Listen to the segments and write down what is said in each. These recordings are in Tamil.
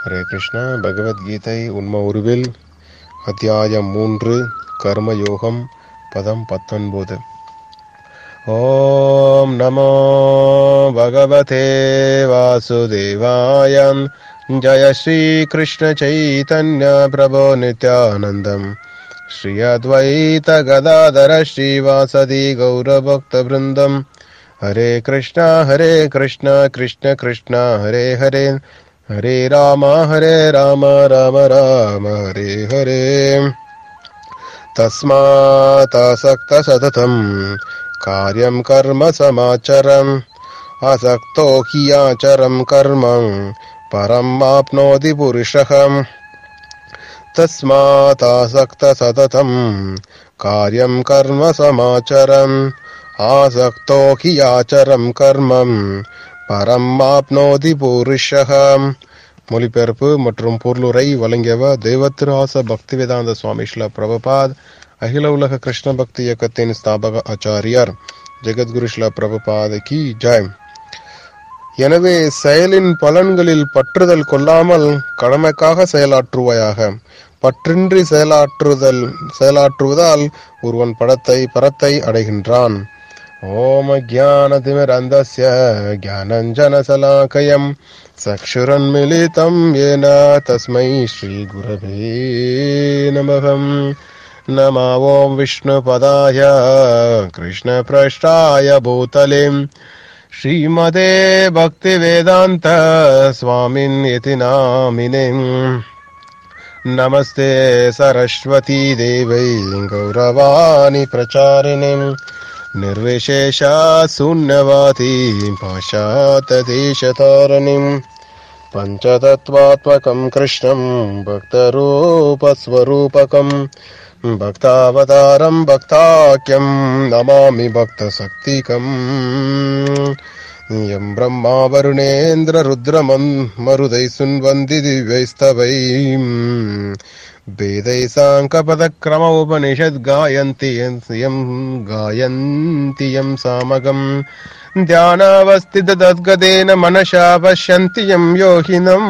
ஹரே கிருஷ்ணா பகவத்கீதை உண்ம உருவில் அத்தியாயம் மூன்று கர்மயோகம் பதம் பத்தொன்பது ஓம் நமோ பகவதே வாசுதேவாய ஜய ஸ்ரீ கிருஷ்ண சைதன்ய பிரபோ நித்யானந்தம் ஸ்ரீ அத்வைத கதாதர ஸ்ரீவாசதி கௌரபக்த பிருந்தம் ஹரே கிருஷ்ணா ஹரே கிருஷ்ணா கிருஷ்ண கிருஷ்ணா ஹரே ஹரே ஹரே ராம ஹரே ராம ராம ராம ஹரே ஹரே तस्मातासक्तसततं कार्यं कर्म समाचरम् असक्तो हि आचरं कर्म परम् आप्नोति पुरुषः तस्मातासक्तसततं कार्यं कर्म समाचरम् आसक्तो हि आचरं कर्म பரம் ஆப்னோதி புருஷக மொழிபெயர்ப்பு மற்றும் பொருளுரை வழங்கியவர் தேவத்திராச பக்திவேதாந்த சுவாமி ஸ்ல பிரபுபாத் அகில உலக கிருஷ்ண பக்தி இயக்கத்தின் ஸ்தாபக ஆச்சாரியார் ஜெகத்குரு ஸ்ல பிரபுபாத் கி ஜெய் எனவே செயலின் பலன்களில் பற்றுதல் கொள்ளாமல் கடமைக்காக செயலாற்றுவாயாக பற்றின்றி செயலாற்றுதல் செயலாற்றுவதால் ஒருவன் படத்தை பரத்தை அடைகின்றான் ॐ ज्ञानतिमिरन्धस्य ज्ञानञ्जनशलाकयम् चक्षुरन्मिलितं येन तस्मै श्रीगुरवे नमः नमा ॐ विष्णुपदाय कृष्णपृष्ठाय भूतले श्रीमते भक्तिवेदान्त स्वामिन् इति नामिने नमस्ते सरस्वती देवै गौरवाणि प्रचारिणीम् निर्विशेषा शून्यवादी पाशातदेशतारणिम् पञ्चतत्त्वात्मकम् कृष्णम् भक्तरूपस्वरूपकम् भक्तावतारम् भक्ताख्यम् नमामि भक्तशक्तिकम् यम् ब्रह्मा वरुणेन्द्ररुद्रमन् मरुदै सुन्वन्ति दिव्यैस्तवै वेदै साङ्कपदक्रम उपनिषद् गायन्ति यं गायन्ति यं सामगम् ध्यानावस्थितद्गदेन मनसा पश्यन्ति यं योहिनम्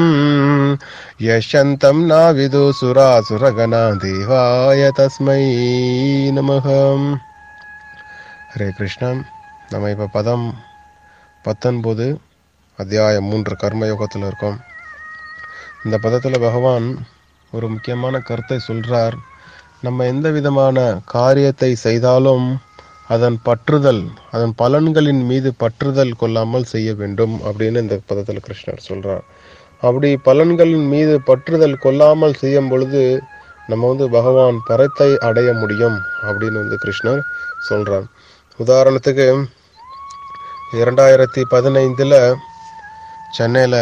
यशन्तं नाविदु सुरासुरगणा देवाय तस्मै நமः ஹரே கிருஷ்ணா நம்ம இப்போ பதம் பத்தொன்பது அத்தியாயம் மூன்று கர்மயோகத்தில் இருக்கோம் இந்த பதத்தில் பகவான் ஒரு முக்கியமான கருத்தை சொல்றார் நம்ம எந்த விதமான காரியத்தை செய்தாலும் அதன் பற்றுதல் அதன் பலன்களின் மீது பற்றுதல் கொள்ளாமல் செய்ய வேண்டும் அப்படின்னு இந்த பதத்தில் கிருஷ்ணர் சொல்றார் அப்படி பலன்களின் மீது பற்றுதல் கொள்ளாமல் செய்யும் பொழுது நம்ம வந்து பகவான் பரத்தை அடைய முடியும் அப்படின்னு வந்து கிருஷ்ணர் சொல்றார் உதாரணத்துக்கு இரண்டாயிரத்தி பதினைந்தில் சென்னையில்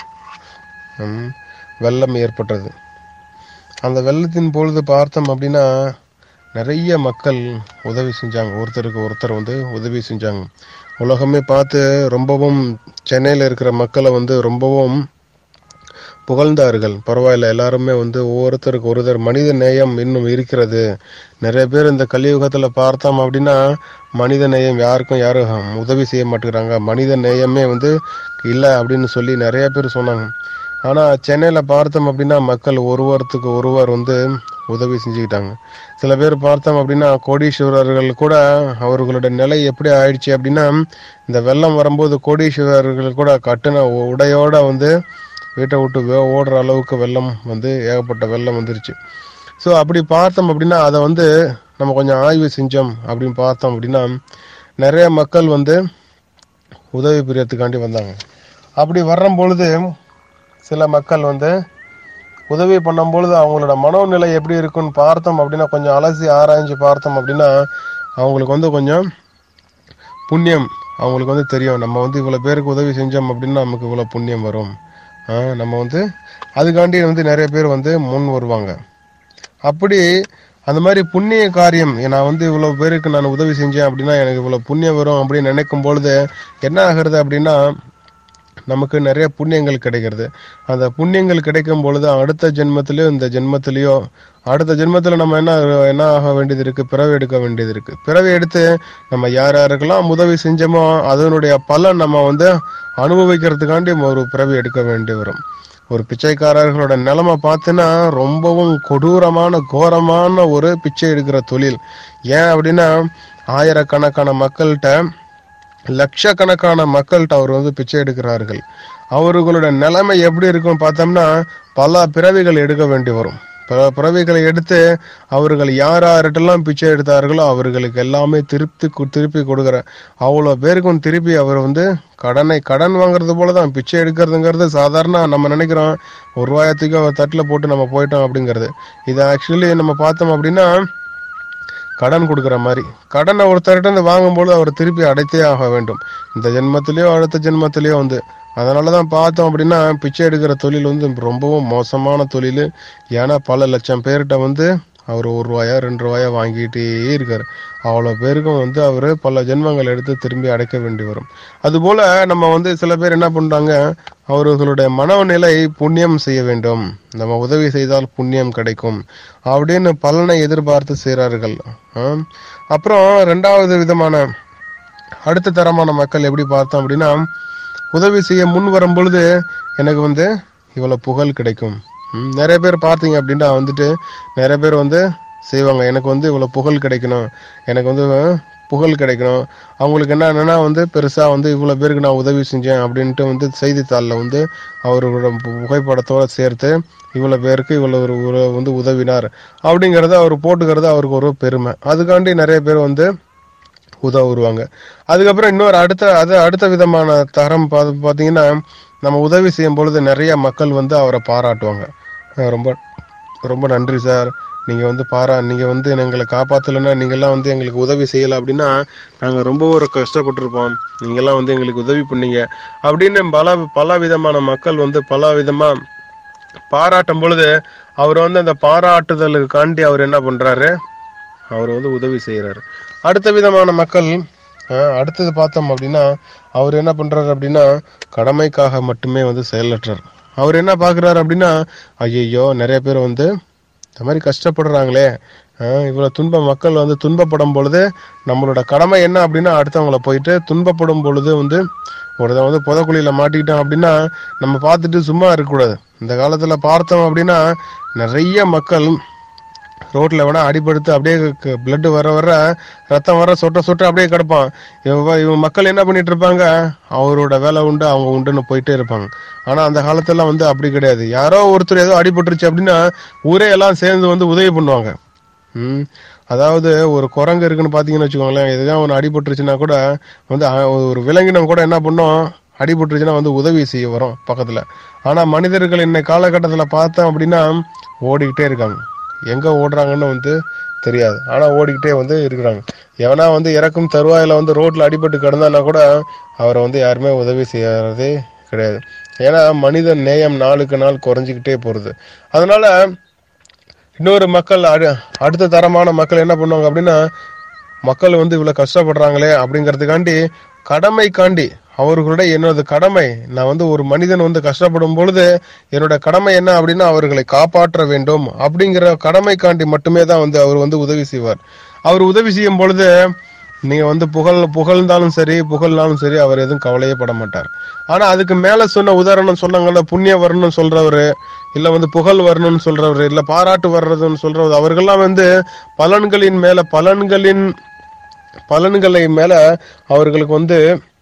வெள்ளம் ஏற்பட்டது அந்த வெள்ளத்தின் பொழுது பார்த்தோம் அப்படின்னா நிறைய மக்கள் உதவி செஞ்சாங்க ஒருத்தருக்கு ஒருத்தர் வந்து உதவி செஞ்சாங்க உலகமே பார்த்து ரொம்பவும் சென்னையில் இருக்கிற மக்களை வந்து ரொம்பவும் புகழ்ந்தார்கள் பரவாயில்ல எல்லாருமே வந்து ஒவ்வொருத்தருக்கு ஒருத்தர் மனித நேயம் இன்னும் இருக்கிறது நிறைய பேர் இந்த கலியுகத்தில் பார்த்தோம் அப்படின்னா மனித நேயம் யாருக்கும் யாரும் உதவி செய்ய மாட்டேங்கிறாங்க மனித நேயமே வந்து இல்லை அப்படின்னு சொல்லி நிறைய பேர் சொன்னாங்க ஆனால் சென்னையில் பார்த்தோம் அப்படின்னா மக்கள் ஒருவருக்கு ஒருவர் வந்து உதவி செஞ்சுக்கிட்டாங்க சில பேர் பார்த்தோம் அப்படின்னா கோடீஸ்வரர்கள் கூட அவர்களுடைய நிலை எப்படி ஆயிடுச்சு அப்படின்னா இந்த வெள்ளம் வரும்போது கோடீஸ்வரர்கள் கூட கட்டின உடையோட வந்து வீட்டை விட்டு ஓடுற அளவுக்கு வெள்ளம் வந்து ஏகப்பட்ட வெள்ளம் வந்துருச்சு ஸோ அப்படி பார்த்தோம் அப்படின்னா அதை வந்து நம்ம கொஞ்சம் ஆய்வு செஞ்சோம் அப்படின்னு பார்த்தோம் அப்படின்னா நிறைய மக்கள் வந்து உதவி புரியறதுக்காண்டி வந்தாங்க அப்படி வர்றும் பொழுது சில மக்கள் வந்து உதவி பண்ணும் பொழுது அவங்களோட மனோநிலை எப்படி இருக்குன்னு பார்த்தோம் அப்படின்னா கொஞ்சம் அலசி ஆராய்ஞ்சு பார்த்தோம் அப்படின்னா அவங்களுக்கு வந்து கொஞ்சம் புண்ணியம் அவங்களுக்கு வந்து தெரியும் நம்ம வந்து இவ்வளோ பேருக்கு உதவி செஞ்சோம் அப்படின்னா நமக்கு இவ்வளோ புண்ணியம் வரும் நம்ம வந்து அதுக்காண்டி வந்து நிறைய பேர் வந்து முன் வருவாங்க அப்படி அந்த மாதிரி புண்ணிய காரியம் நான் வந்து இவ்வளோ பேருக்கு நான் உதவி செஞ்சேன் அப்படின்னா எனக்கு இவ்வளோ புண்ணியம் வரும் அப்படின்னு நினைக்கும் பொழுது என்ன ஆகுறது அப்படின்னா நமக்கு நிறைய புண்ணியங்கள் கிடைக்கிறது அந்த புண்ணியங்கள் கிடைக்கும் பொழுது அடுத்த ஜென்மத்திலயோ இந்த ஜென்மத்திலயோ அடுத்த ஜென்மத்தில் நம்ம என்ன என்ன ஆக வேண்டியது இருக்கு பிறவி எடுக்க வேண்டியது இருக்கு பிறவி எடுத்து நம்ம யார் யாருக்கெல்லாம் உதவி செஞ்சோமோ அதனுடைய பலன் நம்ம வந்து அனுபவிக்கிறதுக்காண்டி ஒரு பிறவி எடுக்க வேண்டி வரும் ஒரு பிச்சைக்காரர்களோட நிலைமை பார்த்தீங்கன்னா ரொம்பவும் கொடூரமான கோரமான ஒரு பிச்சை எடுக்கிற தொழில் ஏன் அப்படின்னா ஆயிரக்கணக்கான மக்கள்கிட்ட லட்சக்கணக்கான மக்கள்கிட்ட அவர் வந்து பிச்சை எடுக்கிறார்கள் அவர்களோட நிலைமை எப்படி இருக்கும்னு பார்த்தோம்னா பல பிறவிகள் எடுக்க வேண்டி வரும் பல பிறவிகளை எடுத்து அவர்கள் யார் யார்கிட்டலாம் பிச்சை எடுத்தார்களோ அவர்களுக்கு எல்லாமே திருப்பி கு- திருப்பி கொடுக்குற அவ்வளோ பேருக்கும் திருப்பி அவர் வந்து கடனை கடன் வாங்குறது போல தான் பிச்சை எடுக்கிறதுங்கிறது சாதாரண நம்ம நினைக்கிறோம் ஒரு ரூபாயத்துக்கு ஒரு தட்டில் போட்டு நம்ம போயிட்டோம் அப்படிங்கிறது இது ஆக்சுவலி நம்ம பார்த்தோம் அப்படின்னா கடன் கொடுக்குற மாதிரி கடனை ஒருத்தர்கிட்ட இருந்து வாங்கும்போது அவர் திருப்பி அடைத்தே ஆக வேண்டும் இந்த ஜென்மத்திலேயோ அடுத்த ஜென்மத்திலேயோ வந்து அதனால தான் பார்த்தோம் அப்படின்னா பிச்சை எடுக்கிற தொழில் வந்து ரொம்பவும் மோசமான தொழில் ஏன்னா பல லட்சம் பேர்கிட்ட வந்து அவர் ஒரு ரூபாயா ரெண்டு ரூபாயா வாங்கிட்டே இருக்காரு அவ்வளோ பேருக்கும் வந்து அவர் பல ஜென்மங்கள் எடுத்து திரும்பி அடைக்க வேண்டி வரும் அதுபோல நம்ம வந்து சில பேர் என்ன பண்றாங்க அவர்களுடைய மனநிலை புண்ணியம் செய்ய வேண்டும் நம்ம உதவி செய்தால் புண்ணியம் கிடைக்கும் அப்படின்னு பலனை எதிர்பார்த்து செய்கிறார்கள் அப்புறம் ரெண்டாவது விதமான அடுத்த தரமான மக்கள் எப்படி பார்த்தோம் அப்படின்னா உதவி செய்ய முன் வரும் பொழுது எனக்கு வந்து இவ்வளவு புகழ் கிடைக்கும் ம், நிறைய பேர் பார்த்தீங்க அப்படின்னா வந்துட்டு நிறைய பேர் வந்து செய்வாங்க எனக்கு வந்து இவ்வளவு புகழ் கிடைக்கணும் எனக்கு வந்து அஹ், புகழ் கிடைக்கணும் அவங்களுக்கு என்ன என்னன்னா வந்து பெருசா வந்து இவ்வளவு பேருக்கு நான் உதவி செஞ்சேன் அப்படின்ட்டு வந்து செய்தித்தாளில் வந்து அவரோட பு- புகைப்படத்தோட சேர்த்து இவ்வளவு பேருக்கு இவ்வளவு ஒரு ஒரு வந்து உதவினார் அப்படிங்கறத அவர் போட்டுக்கிறது அவருக்கு ஒரு பெருமை அதுக்காண்டி நிறைய பேர் வந்து உதவுருவாங்க அதுக்கப்புறம் இன்னொரு அடுத்த அது அடுத்த விதமான தரம் பா- பார்த்தீங்கன்னா நம்ம உதவி செய்யும் பொழுது நிறைய மக்கள் வந்து அவரை பாராட்டுவாங்க அஹ் ரொம்ப ரொம்ப நன்றி சார் நீங்க வந்து பாரா நீங்க வந்து எங்களை காப்பாத்தலைன்னா நீங்கெல்லாம் வந்து எங்களுக்கு உதவி செய்யல அப்படின்னா நாங்க ரொம்ப ஒரு கஷ்டப்பட்டிருப்போம் நீங்கெல்லாம் வந்து எங்களுக்கு உதவி பண்ணீங்க அப்படின்னு பல பல விதமான மக்கள் வந்து பல விதமா பாராட்டும் பொழுது அவர் வந்து அந்த பாராட்டுதலுக்காண்டி அவர் என்ன பண்றாரு அவர் வந்து உதவி செய்யறாரு அடுத்த விதமான மக்கள் அஹ், அடுத்தது பார்த்தோம் அப்படின்னா அவர் என்ன பண்றாரு அப்படின்னா கடமைக்காக மட்டுமே வந்து செயலற்றார் அவர் என்ன பார்க்கறாரு அப்படின்னா ஐயையோ நிறைய பேர் வந்து இந்த மாதிரி கஷ்டப்படுறாங்களே அஹ், இவ்வளவு துன்ப மக்கள் வந்து துன்பப்படும் பொழுது நம்மளோட கடமை என்ன அப்படின்னா அடுத்தவங்கள போயிட்டு துன்பப்படும் பொழுது வந்து ஒருத்தன் வந்து புதக்குழியில மாட்டிக்கிட்டான் அப்படின்னா நம்ம பார்த்துட்டு சும்மா இருக்கக்கூடாது இந்த காலத்துல பார்த்தோம் அப்படின்னா நிறைய மக்கள் ரோட்ல வேணா அடிபடுத்து அப்படியே பிளட் வர வர ரத்தம் வர சொட்ட சொட்ட அப்படியே கிடப்பான் இவன் இவன் மக்கள் என்ன பண்ணிட்டு இருப்பாங்க அவரோட வேலை உண்டு அவங்க உண்டுன்னு போயிட்டே இருப்பாங்க ஆனா அந்த காலத்துல வந்து அப்படி கிடையாது யாரோ ஒருத்தர் ஏதோ அடிபட்டுருச்சு அப்படின்னா ஊரே எல்லாம் சேர்ந்து வந்து உதவி பண்ணுவாங்க ம் அதாவது ஒரு குரங்கு இருக்குன்னு பாத்தீங்கன்னு வச்சுக்கோங்களேன் எதுதான் ஒன்று அடிபட்டுருச்சுன்னா கூட வந்து அ- ஒரு விலங்கினம் கூட என்ன பண்ணும் அடிபட்டுருச்சுன்னா வந்து உதவி செய்ய வரும் பக்கத்துல ஆனா மனிதர்கள் இன்னை காலகட்டத்துல பார்த்தோம் அப்படின்னா ஓடிக்கிட்டே இருக்காங்க எங்க ஓடுறாங்கன்னு வந்து தெரியாது ஆனா ஓடிக்கிட்டே வந்து இருக்கிறாங்க எவனா வந்து இறக்கும் தருவாயில வந்து ரோட்ல அடிபட்டு கிடந்தான்னா கூட அவரை வந்து யாருமே உதவி செய்யறதே கிடையாது ஏன்னா மனித நேயம் நாளுக்கு நாள் குறைஞ்சிக்கிட்டே போறது அதனால இன்னொரு மக்கள் அடு- அடுத்த தரமான மக்கள் என்ன பண்ணுவாங்க அப்படின்னா மக்கள் வந்து இவ்வளவு கஷ்டப்படுறாங்களே அப்படிங்கிறதுக்காண்டி கடமைக்காண்டி அவர்களுடைய என்னோட கடமை நான் வந்து ஒரு மனிதன் வந்து கஷ்டப்படும் பொழுது என்னோட கடமை என்ன அப்படின்னா அவர்களை காப்பாற்ற வேண்டும் அப்படிங்கிற கடமைக்காண்டி மட்டுமே தான் வந்து அவர் வந்து உதவி செய்வார் அவர் உதவி செய்யும் பொழுது நீங்க வந்து புகழ் புகழ்ந்தாலும் சரி புகழ்னாலும் சரி அவர் எதுவும் கவலையே பட மாட்டார் ஆனா அதுக்கு மேல சொன்ன உதாரணம் சொன்னாங்கல்ல புண்ணிய வரணும்னு சொல்றவரு இல்ல வந்து புகழ் வரணும்னு சொல்றவரு இல்ல பாராட்டு வர்றதுன்னு சொல்றவர் அவர்கள்லாம் வந்து பலன்களின் மேல பலன்களின் பலன்களை மேல அவர்களுக்கு வந்து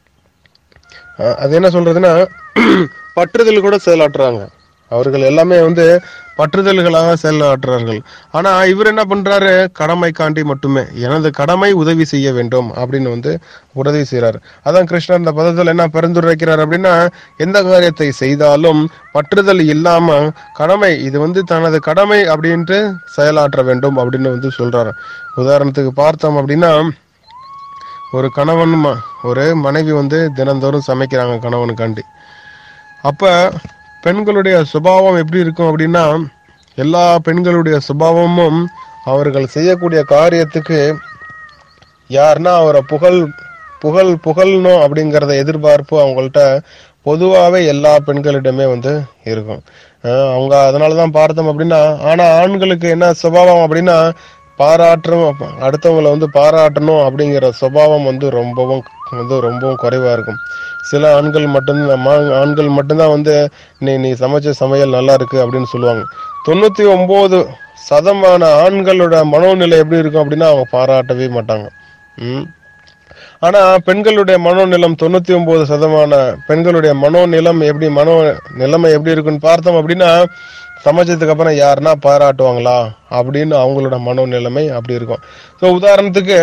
அஹ், அது என்ன சொல்றதுன்னா பற்றுதல் கூட செயலாற்றுறாங்க அவர்கள் எல்லாமே வந்து பற்றுதல்களாக செயலாற்றுறார்கள் ஆனா இவர் என்ன பண்றாரு கடமைக்காண்டி மட்டுமே எனது கடமை உதவி செய்ய வேண்டும் அப்படின்னு வந்து உதவி செய்றாரு அதான் கிருஷ்ணர் இந்த பதத்தில் என்ன பரிந்துரைக்கிறார் அப்படின்னா எந்த காரியத்தை செய்தாலும் பற்றுதல் இல்லாம கடமை இது வந்து தனது கடமை அப்படின்ட்டு செயலாற்ற வேண்டும் அப்படின்னு வந்து சொல்றாரு உதாரணத்துக்கு பார்த்தோம் அப்படின்னா ஒரு கணவன் ம- ஒரு மனைவி வந்து தினந்தோறும் சமைக்கிறாங்க கணவனுக்காண்டி அப்ப பெண்களுடைய சுபாவம் எப்படி இருக்கும் அப்படின்னா எல்லா பெண்களுடைய சுபாவமும் அவர்கள் செய்யக்கூடிய காரியத்துக்கு யாருன்னா அவரை புகழ் புகழ் புகழணும் அப்படிங்கறத எதிர்பார்ப்பு அவங்கள்ட்ட பொதுவாகவே எல்லா பெண்களிடமே வந்து இருக்கும் அஹ் அவங்க அதனாலதான் பார்த்தோம் அப்படின்னா ஆனா ஆண்களுக்கு என்ன சுபாவம் அப்படின்னா பாராட்டும் அடுத்தவங்களை வந்து பாராட்டணும் அப்படிங்கிற சுபாவம் வந்து ரொம்பவும் வந்து ரொம்பவும் குறைவா இருக்கும் சில ஆண்கள் மட்டும்தான் மா- ஆண்கள் மட்டும்தான் வந்து நீ நீ சமைச்ச சமையல் நல்லா இருக்கு அப்படின்னு சொல்லுவாங்க தொண்ணூத்தி ஒன்பது சதமான ஆண்களோட மனோநிலை எப்படி இருக்கும் அப்படின்னா அவங்க பாராட்டவே மாட்டாங்க ம் ஆனா பெண்களுடைய மனோநிலம் தொண்ணூத்தி ஒன்பது சதமான பெண்களுடைய மனோநிலம் எப்படி மனோ நிலைமை எப்படி இருக்குன்னு பார்த்தோம் அப்படின்னா சமைச்சதுக்கு அப்புறம் யாருன்னா பாராட்டுவாங்களா அப்படின்னு அவங்களோட மனோநிலைமை அப்படி இருக்கும் ஸோ உதாரணத்துக்கு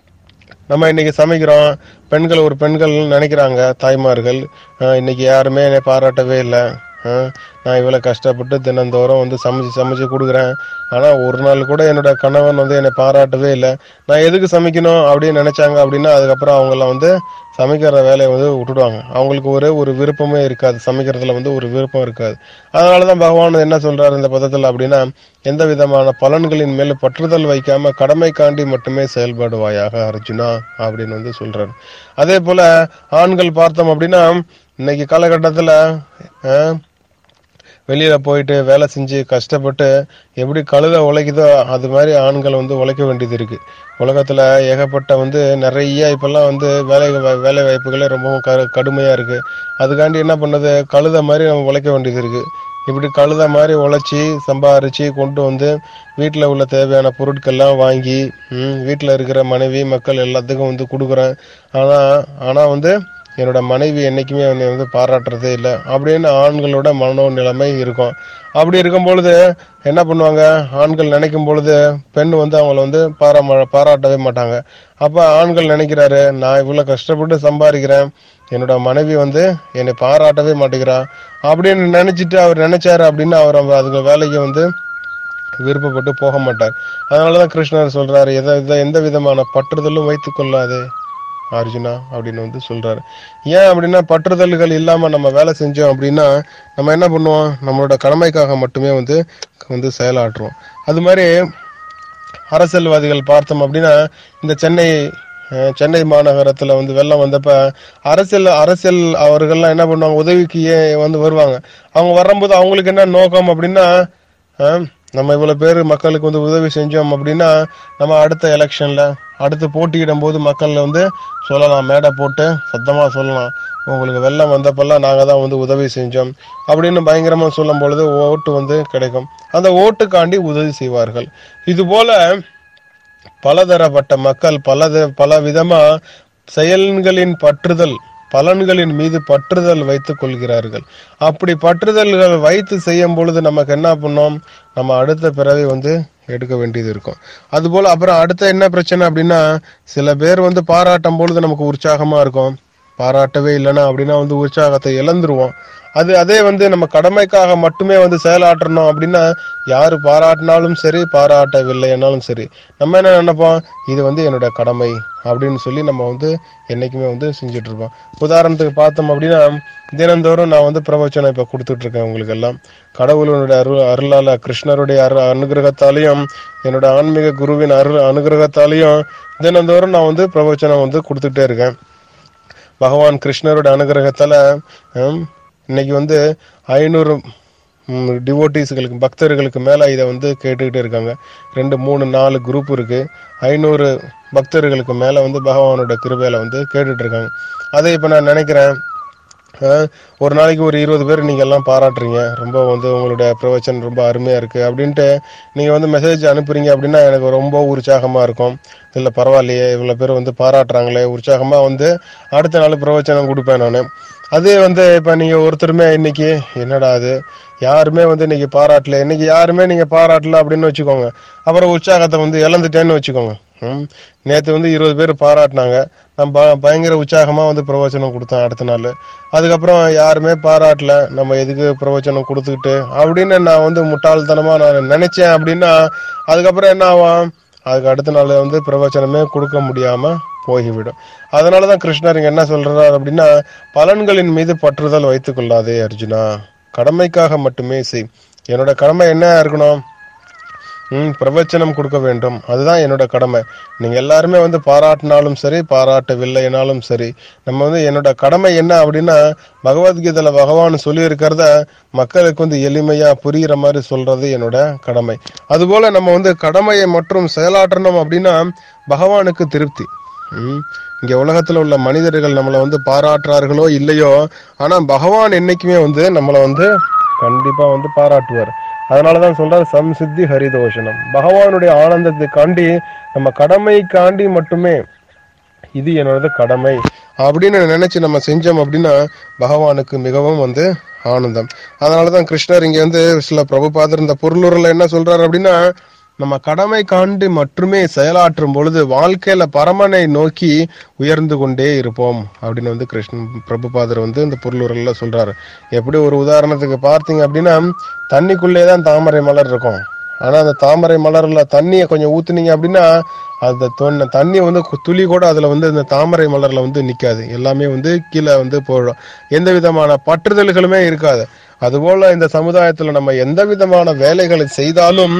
நம்ம இன்னைக்கு சமைக்கிறோம் பெண்கள் ஒரு பெண்கள் நினைக்கிறாங்க தாய்மார்கள் அஹ், இன்னைக்கு யாருமே என்னை பாராட்டவே இல்லை நான் இவ்வளவு கஷ்டப்பட்டு தினந்தோறும் வந்து சமைச்சு சமைச்சு கொடுக்குறேன் ஆனா ஒரு நாள் கூட என்னோட கணவன் வந்து என்னை பாராட்டவே இல்லை நான் எதுக்கு சமைக்கணும் அப்படின்னு நினைச்சாங்க அப்படின்னா அதுக்கப்புறம் அவங்கெல்லாம் வந்து சமைக்கிற வேலையை வந்து விட்டுடுவாங்க அவங்களுக்கு ஒரே ஒரு விருப்பமே இருக்காது சமைக்கிறதுல வந்து ஒரு விருப்பம் இருக்காது அதனாலதான் பகவான் என்ன சொல்றாரு இந்த பதத்துல அப்படின்னா எந்த விதமான பலன்களின் மேல் பற்றுதல் வைக்காம கடமைக்காண்டி மட்டுமே செயல்படுவாயாக அர்ஜுனா அப்படின்னு வந்து சொல்றாரு அதே போல ஆண்கள் பார்த்தோம் அப்படின்னா இன்னைக்கு காலகட்டத்துல அஹ், வெளியில போயிட்டு வேலை செஞ்சு கஷ்டப்பட்டு எப்படி கழுத உழைக்குதோ அது மாதிரி ஆண்கள் வந்து உழைக்க வேண்டியது இருக்கு உலகத்துல ஏகப்பட்ட வந்து நிறைய இப்பெல்லாம் வந்து வேலை வா- வேலை வாய்ப்புகளே ரொம்பவும் க- கடுமையா இருக்கு அதுக்காண்டி என்ன பண்ணது கழுத மாதிரி நம்ம உழைக்க வேண்டியது இருக்கு இப்படி கழுத மாதிரி உழைச்சி சம்பாரிச்சு கொண்டு வந்து வீட்டில் உள்ள தேவையான பொருட்கள்லாம் வாங்கி ம், வீட்டில் இருக்கிற மனைவி மக்கள் எல்லாத்துக்கும் வந்து கொடுக்குறேன் ஆனால் ஆனால் வந்து என்னோட மனைவி என்னைக்குமே என்னை வந்து பாராட்டுறதே இல்லை அப்படின்னு ஆண்களோட மனோநிலைமை இருக்கும் அப்படி இருக்கும் பொழுது என்ன பண்ணுவாங்க ஆண்கள் நினைக்கும் பொழுது பெண் வந்து அவங்கள வந்து பாரா பாராட்டவே மாட்டாங்க அப்ப ஆண்கள் நினைக்கிறாரு நான் இவ்வளவு கஷ்டப்பட்டு சம்பாதிக்கிறேன் என்னோட மனைவி வந்து என்னை பாராட்டவே மாட்டேங்கிறா அப்படின்னு நினைச்சிட்டு அவர் நினைச்சாரு அப்படின்னு அவர் அந்த- அதுக்கு வேலைக்கு வந்து விருப்பப்பட்டு போக மாட்டார் அதனாலதான் கிருஷ்ணர் சொல்றாரு எதை எதை- எந்த விதமான பற்றுதலும் வைத்துக் கொள்ளாதே அர்ஜுனா அப்படின்னு வந்து சொல்றாரு ஏன் அப்படின்னா பற்றுதல்கள் இல்லாம நம்ம வேலை செஞ்சோம் அப்படின்னா நம்ம என்ன பண்ணுவோம் நம்மளோட கடமைக்காக மட்டுமே வந்து வந்து செயலாற்றுவோம் அது மாதிரி அரசியல்வாதிகள் பார்த்தோம் அப்படின்னா இந்த சென்னை அஹ், சென்னை மாநகரத்துல வந்து வெள்ளம் வந்தப்ப அரசியல் அரசியல் அவர்கள்லாம் என்ன பண்ணுவாங்க உதவிக்கு ஏன் வந்து வருவாங்க அவங்க வரும்போது அவங்களுக்கு என்ன நோக்கம் அப்படின்னா அஹ், நம்ம இவ்வளவு பேர் மக்களுக்கு வந்து உதவி செஞ்சோம் அப்படின்னா நம்ம அடுத்த எலெக்ஷன்ல அடுத்து போட்டியிடும் போது மக்கள் வந்து சொல்லலாம் மேடை போட்டு சத்தமா சொல்லலாம் உங்களுக்கு வெள்ளம் வந்தப்பெல்லாம் நாங்க தான் வந்து உதவி செஞ்சோம் அப்படின்னு பயங்கரமா சொல்லும் பொழுது ஓட்டு வந்து கிடைக்கும் அந்த ஓட்டுக்காண்டி உதவி செய்வார்கள் இது போல பலதரப்பட்ட மக்கள் பல பல விதமா செயல்களின் பற்றுதல் பலன்களின் மீது பற்றுதல் வைத்துக் கொள்கிறார்கள் அப்படி பற்றுதல்கள் வைத்து செய்யும் பொழுது நமக்கு என்ன பண்ணோம் நம்ம அடுத்த பிறவை வந்து எடுக்க வேண்டியது இருக்கும் அதுபோல அப்புறம் அடுத்த என்ன பிரச்சனை அப்படின்னா சில பேர் வந்து பாராட்டும் பொழுது நமக்கு உற்சாகமா இருக்கும் பாராட்டவே இல்லைன்னா அப்படின்னா வந்து உற்சாகத்தை இழந்துருவோம் அது அதே வந்து நம்ம கடமைக்காக மட்டுமே வந்து செயலாற்றணும் அப்படின்னா யாரு பாராட்டினாலும் சரி பாராட்டவில்லைன்னாலும் சரி நம்ம என்ன நினைப்போம் இது வந்து என்னோட கடமை அப்படின்னு சொல்லி நம்ம வந்து என்னைக்குமே வந்து செஞ்சுட்டு இருப்போம் உதாரணத்துக்கு பார்த்தோம் அப்படின்னா தினந்தோறும் நான் வந்து பிரவச்சனம் இப்ப கொடுத்துட்டு இருக்கேன் உங்களுக்கு எல்லாம் கடவுளுடைய அருள் அருளால கிருஷ்ணருடைய அரு அனுகிரகத்தாலையும் என்னோட ஆன்மீக குருவின் அருள் அனுகிரகத்தாலையும் தினந்தோறும் நான் வந்து பிரவச்சனம் வந்து கொடுத்துட்டே இருக்கேன் பகவான் கிருஷ்ணரோட அனுகிரகத்தால ஹம், இன்னைக்கு வந்து ஐநூறு டிவோட்டிஸ்களுக்கு பக்தர்களுக்கு மேல இதை வந்து கேட்டுக்கிட்டே இருக்காங்க ரெண்டு மூணு நாலு குரூப் இருக்கு ஐநூறு பக்தர்களுக்கு மேல வந்து பகவானோட கிருபையில வந்து கேட்டுட்டு இருக்காங்க அதை இப்ப நான் நினைக்கிறேன் அஹ், ஒரு நாளைக்கு ஒரு இருபது பேர் நீங்க எல்லாம் பாராட்டுறீங்க ரொம்ப வந்து உங்களுடைய பிரவச்சன் ரொம்ப அருமையா இருக்கு அப்படின்ட்டு நீங்க வந்து மெசேஜ் அனுப்புறீங்க அப்படின்னா எனக்கு ரொம்ப உற்சாகமா இருக்கும் இல்ல பரவாயில்லையே இவ்வளவு பேர் வந்து பாராட்டுறாங்களே உற்சாகமா வந்து அடுத்த நாள் பிரவச்சனம் கொடுப்பேன் நான் அதே வந்து இப்ப நீங்க ஒருத்தருமே இன்னைக்கு என்னடா அது யாருமே வந்து இன்னைக்கு பாராட்டல இன்னைக்கு யாருமே நீங்க பாராட்டல அப்படின்னு வச்சுக்கோங்க அப்புறம் உற்சாகத்தை வந்து இழந்துட்டேன்னு வச்சுக்கோங்க ம். நேத்து வந்து இருபது பேர் பாராட்டினாங்க நான் ப- பயங்கர உற்சாகமா வந்து பிரவச்சனம் கொடுத்தேன் அடுத்த நாள் அதுக்கப்புறம் யாருமே பாராட்டல நம்ம எதுக்கு பிரவச்சனம் கொடுத்துக்கிட்டு அப்படின்னு நான் வந்து முட்டாள்தனமா நான் நினைச்சேன் அப்படின்னா அதுக்கப்புறம் என்ன ஆகும் அதுக்கு அடுத்த நாள் வந்து பிரவச்சனமே கொடுக்க முடியாம போய்விடும் அதனாலதான் கிருஷ்ணர் இங்க என்ன சொல்றாரு அப்படின்னா பலன்களின் மீது பற்றுதல் வைத்துக் கொள்ளாதே அர்ஜுனா கடமைக்காக மட்டுமே செய் என்னோட கடமை என்ன இருக்கணும் ம் பிரவச்சனம் கொடுக்க வேண்டும் அதுதான் என்னோட கடமை நீங்க எல்லாருமே வந்து பாராட்டினாலும் சரி பாராட்டவில்லைனாலும் சரி நம்ம வந்து என்னோட கடமை என்ன அப்படின்னா பகவத்கீதையில பகவான் சொல்லி இருக்கிறத மக்களுக்கு வந்து எளிமையா புரியுற மாதிரி சொல்றது என்னோட கடமை அதுபோல நம்ம வந்து கடமையை மற்றும் செயலாற்றணும் அப்படின்னா பகவானுக்கு திருப்தி ம். இங்க உலகத்துல உள்ள மனிதர்கள் நம்மளை வந்து பாராட்டுறார்களோ இல்லையோ ஆனா பகவான் என்னைக்குமே வந்து நம்மளை வந்து கண்டிப்பா வந்து பாராட்டுவார் அதனாலதான் சொல்றாரு சம்சித்தி ஹரிதோஷனம் பகவானுடைய ஆனந்தத்தை காண்டி நம்ம கடமை காண்டி மட்டுமே இது என்னோட கடமை அப்படின்னு நினைச்சு நம்ம செஞ்சோம் அப்படின்னா பகவானுக்கு மிகவும் வந்து ஆனந்தம் அதனாலதான் கிருஷ்ணர் இங்க வந்து சில பிரபுபாதர் இந்த பொருளுரில் என்ன சொல்றாரு அப்படின்னா நம்ம கடமை காண்டு மட்டுமே செயலாற்றும் பொழுது வாழ்க்கையில பரமனை நோக்கி உயர்ந்து கொண்டே இருப்போம் அப்படின்னு வந்து கிருஷ்ணன் பிரபுபாதர் வந்து இந்த பொருளுரில் சொல்றாரு எப்படி ஒரு உதாரணத்துக்கு பார்த்தீங்க அப்படின்னா தண்ணிக்குள்ளே தான் தாமரை மலர் இருக்கும் ஆனா அந்த தாமரை மலர்ல தண்ணியை கொஞ்சம் ஊத்துனீங்க அப்படின்னா அந்த தொன்ன தண்ணி வந்து கு- துளி கூட அதுல வந்து இந்த தாமரை மலர்ல வந்து நிக்காது எல்லாமே வந்து கீழே வந்து போயிடும் எந்த விதமான பற்றுதல்களுமே இருக்காது அதுபோல இந்த சமுதாயத்துல நம்ம எந்த விதமான வேலைகளை செய்தாலும்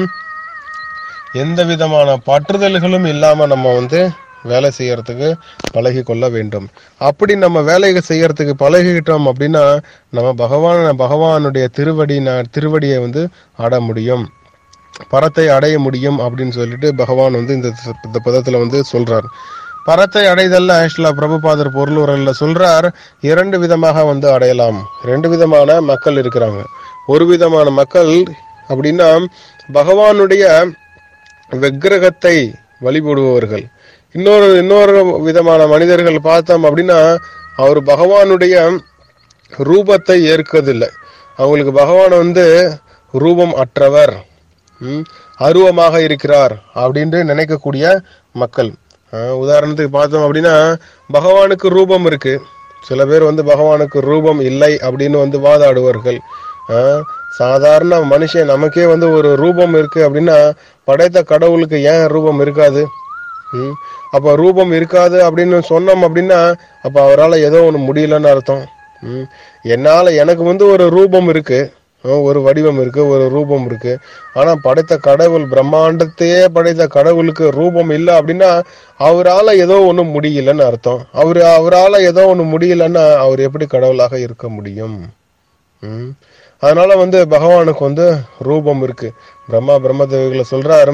எந்த விதமான பற்றுதல்களும் இல்லாம நம்ம வந்து வேலை செய்யறதுக்கு பழகி கொள்ள வேண்டும் அப்படி நம்ம வேலையை செய்யறதுக்கு பழகிக்கிட்டோம் அப்படின்னா நம்ம பகவான் பகவானுடைய திருவடி ந- திருவடியை வந்து அட முடியும் பரத்தை அடைய முடியும் அப்படின்னு சொல்லிட்டு பகவான் வந்து இந்த இந்த பதத்துல வந்து சொல்றார் பரத்தை அடைதல்ல ஆக்சுவலா பிரபுபாதர் பொருளுரையில சொல்றார் இரண்டு விதமாக வந்து அடையலாம் ரெண்டு விதமான மக்கள் இருக்கிறாங்க ஒரு விதமான மக்கள் அப்படின்னா பகவானுடைய விக்கிரகத்தை வழிபடுபவர்கள் இன்னொரு இன்னொரு விதமான மனிதர்கள் பார்த்தோம் அப்படின்னா அவர் பகவானுடைய ரூபத்தை ஏற்கதில்லை அவங்களுக்கு பகவான் வந்து ரூபம் அற்றவர் ம், அருவமாக இருக்கிறார் அப்படின்ட்டு நினைக்கக்கூடிய மக்கள் அஹ், உதாரணத்துக்கு பார்த்தோம் அப்படின்னா பகவானுக்கு ரூபம் இருக்கு சில பேர் வந்து பகவானுக்கு ரூபம் இல்லை அப்படின்னு வந்து வாதாடுவார்கள் அஹ், சாதாரண மனுஷன் நமக்கே வந்து ஒரு ரூபம் இருக்கு அப்படின்னா படைத்த கடவுளுக்கு ஏன் ரூபம் இருக்காது ம். அப்ப ரூபம் இருக்காது அப்படின்னு சொன்னோம் அப்படின்னா அப்ப அவரால் ஏதோ ஒன்று முடியலன்னு அர்த்தம் ம். என்னால எனக்கு வந்து ஒரு ரூபம் இருக்கு அஹ் ஒரு வடிவம் இருக்கு ஒரு ரூபம் இருக்கு ஆனா படைத்த கடவுள் பிரம்மாண்டத்தையே படைத்த கடவுளுக்கு ரூபம் இல்லை அப்படின்னா அவரால ஏதோ ஒண்ணு முடியலன்னு அர்த்தம் அவரு அவரால ஏதோ ஒண்ணு முடியலன்னா அவர் எப்படி கடவுளாக இருக்க முடியும் ம். அதனால வந்து பகவானுக்கு வந்து ரூபம் இருக்கு பிரம்மா பிரம்மதேவிகளை சொல்றாரு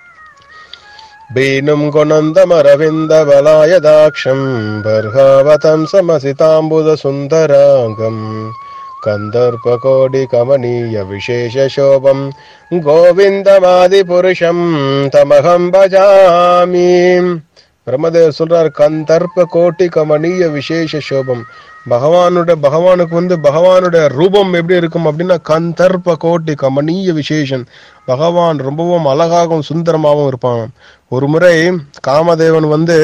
பீனும் கொணந்தமரவிந்த வலாயதாட்சம் பர்காவதம் சமசிதாம்புத சுந்தராங்கம் கந்தர்பகோடி கமனீய விசேஷ சோபம் கோவிந்தமாதி புருஷம் தமகம் பஜாமி பிரம்மதேவர் சொல்றார் கந்தர்ப்ப கோட்டி கமனீய விசேஷ சோபம் பகவானுடைய பகவானுக்கு வந்து பகவானுடைய ரூபம் எப்படி இருக்கும் அப்படின்னா கந்தர்ப்ப கோட்டி கமனீய விசேஷன் பகவான் ரொம்பவும் அழகாகவும் சுந்தரமாகவும் இருப்பான் ஒரு முறை காமதேவன் வந்து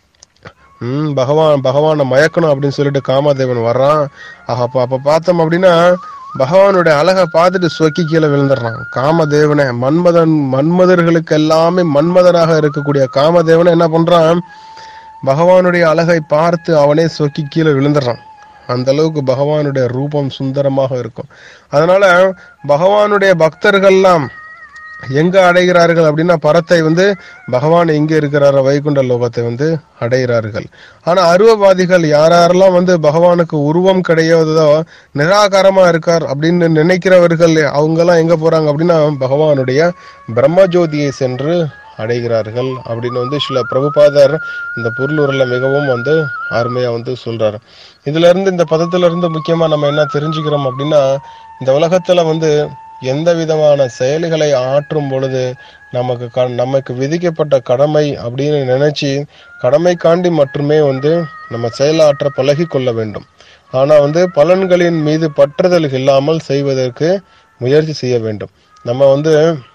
ம் பகவான் பகவானை மயக்கணும் அப்படின்னு சொல்லிட்டு காமதேவன் வர்றான் ஆஹ் அப்ப அப்ப பார்த்தோம் அப்படின்னா பகவானுடைய அழகை பார்த்துட்டு சொக்கி கீழே விழுந்துடுறான் காமதேவனை மன்மதன் மன்மதர்களுக்கு எல்லாமே மன்மதனாக இருக்கக்கூடிய காமதேவனை என்ன பண்றான் பகவானுடைய அழகை பார்த்து அவனே சொக்கி கீழே விழுந்துடுறான் அந்த அளவுக்கு பகவானுடைய ரூபம் சுந்தரமாக இருக்கும் அதனால பகவானுடைய பக்தர்கள்லாம் எங்க அடைகிறார்கள் அப்படின்னா பரத்தை வந்து பகவான் எங்க இருக்கிறாரோ வைகுண்ட லோகத்தை வந்து அடைகிறார்கள் ஆனா அருவவாதிகள் யார் யாரெல்லாம் வந்து பகவானுக்கு உருவம் கிடையாதோ நிராகாரமா இருக்கார் அப்படின்னு நினைக்கிறவர்கள் அவங்க எல்லாம் எங்க போறாங்க அப்படின்னா பகவானுடைய பிரம்மஜோதியை சென்று அடைகிறார்கள் அப்படின்னு வந்து சில பிரபுபாதர் இந்த பொருளுரில் மிகவும் வந்து அருமையா வந்து சொல்றாரு இதுல இருந்து இந்த பதத்துல இருந்து முக்கியமா நம்ம என்ன தெரிஞ்சுக்கிறோம் அப்படின்னா இந்த உலகத்துல வந்து எந்த விதமான செயல்களை ஆற்றும் பொழுது நமக்கு க நமக்கு விதிக்கப்பட்ட கடமை அப்படின்னு நினைச்சு கடமை காண்டி மட்டுமே வந்து நம்ம செயலாற்ற பழகி கொள்ள வேண்டும் ஆனா வந்து பலன்களின் மீது பற்றுதல் இல்லாமல் செய்வதற்கு முயற்சி செய்ய வேண்டும் நம்ம வந்து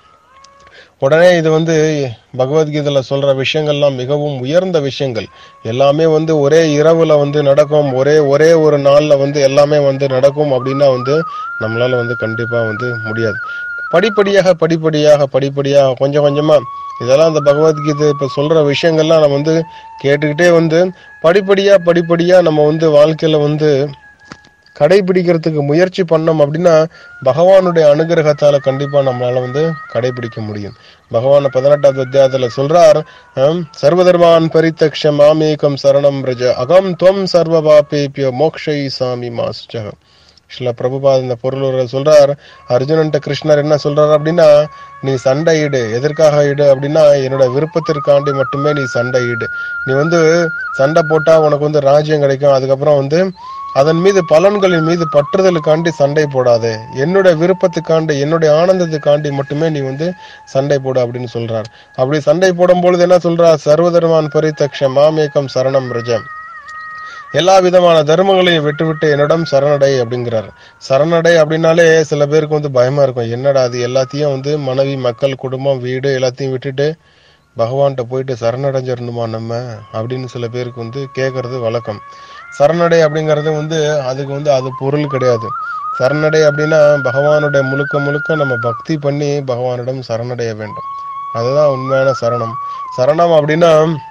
உடனே இது வந்து பகவத்கீதையில சொல்ற விஷயங்கள்லாம் மிகவும் உயர்ந்த விஷயங்கள் எல்லாமே வந்து ஒரே இரவுல வந்து நடக்கும் ஒரே ஒரே ஒரு நாள்ல வந்து எல்லாமே வந்து நடக்கும் அப்படின்னா வந்து நம்மளால வந்து கண்டிப்பா வந்து முடியாது படிப்படியாக படிப்படியாக படிப்படியாக கொஞ்சம் கொஞ்சமா இதெல்லாம் இந்த பகவத்கீதை இப்ப சொல்ற விஷயங்கள்லாம் நம்ம வந்து கேட்டுக்கிட்டே வந்து படிப்படியா படிப்படியா நம்ம வந்து வாழ்க்கையில வந்து கடைபிடிக்கிறதுக்கு முயற்சி பண்ணோம் அப்படின்னா பகவானுடைய அனுகிரகத்தால கண்டிப்பா நம்மளால வந்து கடைபிடிக்க முடியும் பகவான் பதினெட்டாவது அத்தியாயத்துல சொல்றார் ஹம், சர்வதர்மான் பரித்தக்ஷ மாமேகம் சரணம் பிரஜ அகம் துவம் சர்வ பாபேபிய மோக்ஷை சாமி மாஸ்டர் சில பிரபுபாத் இந்த பொருள் சொல்றார் அர்ஜுனன்ட்ட கிருஷ்ணர் என்ன சொல்றாரு அப்படின்னா நீ சண்டையிடு எதற்காக இடு அப்படின்னா என்னோட விருப்பத்திற்காண்டி மட்டுமே நீ சண்டையிடு நீ வந்து சண்டை போட்டா உனக்கு வந்து ராஜ்யம் கிடைக்கும் அதுக்கப்புறம் வந்து அதன் மீது பலன்களின் மீது பற்றுதலுக்காண்டி சண்டை போடாதே என்னுடைய விருப்பத்துக்காண்டி என்னுடைய ஆனந்தத்துக்காண்டி மட்டுமே நீ வந்து சண்டை போடு அப்படின்னு சொல்றார் அப்படி சண்டை போடும் பொழுது என்ன சொல்றார் சர்வதர்மான் பரிதக்ஷ மாமேகம் சரணம் ரஜம் எல்லா விதமான தர்மங்களையும் விட்டு விட்டு என்னிடம் சரணடை அப்படிங்கிறார் சரணடை அப்படின்னாலே சில பேருக்கு வந்து பயமா இருக்கும் என்னடா அது எல்லாத்தையும் வந்து மனைவி மக்கள் குடும்பம் வீடு எல்லாத்தையும் விட்டுட்டு பகவான்கிட்ட போயிட்டு சரணடைஞ்சிடணுமா நம்ம அப்படின்னு சில பேருக்கு வந்து கேட்கறது வழக்கம் சரணடை அப்படிங்கிறது வந்து அதுக்கு வந்து அது பொருள் கிடையாது சரணடை அப்படின்னா பகவானுடைய முழுக்க முழுக்க நம்ம பக்தி பண்ணி பகவானிடம் சரணடைய வேண்டும் அதுதான் உண்மையான சரணம் சரணம் அப்படின்னா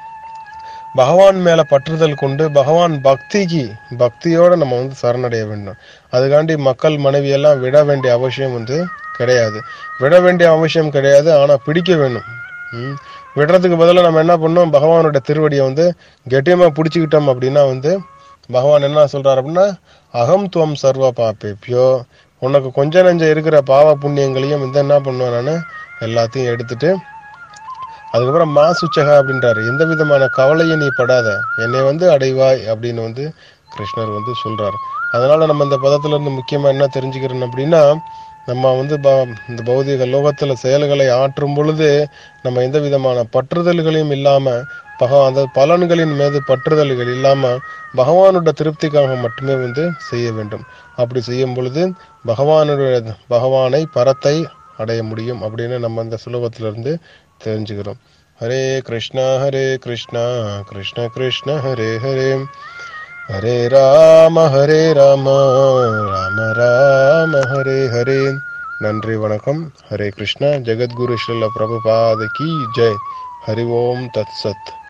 பகவான் மேல பற்றுதல் கொண்டு பகவான் பக்திக்கு பக்தியோட நம்ம வந்து சரணடைய வேண்டும் அதுக்காண்டி மக்கள் மனைவி எல்லாம் விட வேண்டிய அவசியம் வந்து கிடையாது விட வேண்டிய அவசியம் கிடையாது ஆனா பிடிக்க வேணும் ம். விடுறதுக்கு பதிலா நம்ம என்ன பண்ணோம் பகவானோட திருவடியை வந்து கெட்டியமா பிடிச்சுக்கிட்டோம் அப்படின்னா வந்து பகவான் என்ன சொல்றாரு அப்படின்னா அகம் துவம் சர்வ பாப்பேப்பியோ உனக்கு கொஞ்ச நெஞ்ச இருக்கிற பாவ புண்ணியங்களையும் வந்து என்ன பண்ணுவேன் நான் எல்லாத்தையும் எடுத்துட்டு அதுக்கப்புறம் மா சுச்சகா அப்படின்றாரு எந்த விதமான கவலையும் நீ படாத என்னை வந்து அடைவாய் அப்படின்னு வந்து கிருஷ்ணர் வந்து சொல்றாரு அதனால நம்ம இந்த பதத்துல இருந்து முக்கியமா என்ன தெரிஞ்சுக்கிறோம் அப்படின்னா நம்ம வந்து ப- இந்த பௌதிக லோகத்துல செயல்களை ஆற்றும் பொழுது நம்ம எந்த விதமான பற்றுதல்களையும் இல்லாம பக அந்த பலன்களின் மீது பற்றுதல்கள் இல்லாம பகவானோட திருப்திக்காக மட்டுமே வந்து செய்ய வேண்டும் அப்படி செய்யும் பொழுது பகவானுடைய பகவானை பரத்தை அடைய முடியும் அப்படின்னு நம்ம இந்த சுலபத்துல இருந்து தெரிஞ்சுக்கிறோம் ஹரே கிருஷ்ணா ஹரே கிருஷ்ணா கிருஷ்ண கிருஷ்ண ஹரே ஹரே ஹரே ராம ஹரே ராம ராம ராம ஹரே ஹரே நன்றி வணக்கம் ஹரே கிருஷ்ணா ஜெகத்குரு ஸ்ரீல பிரபுபாத கி ஜெய் ஹரி ஓம் தத் சத்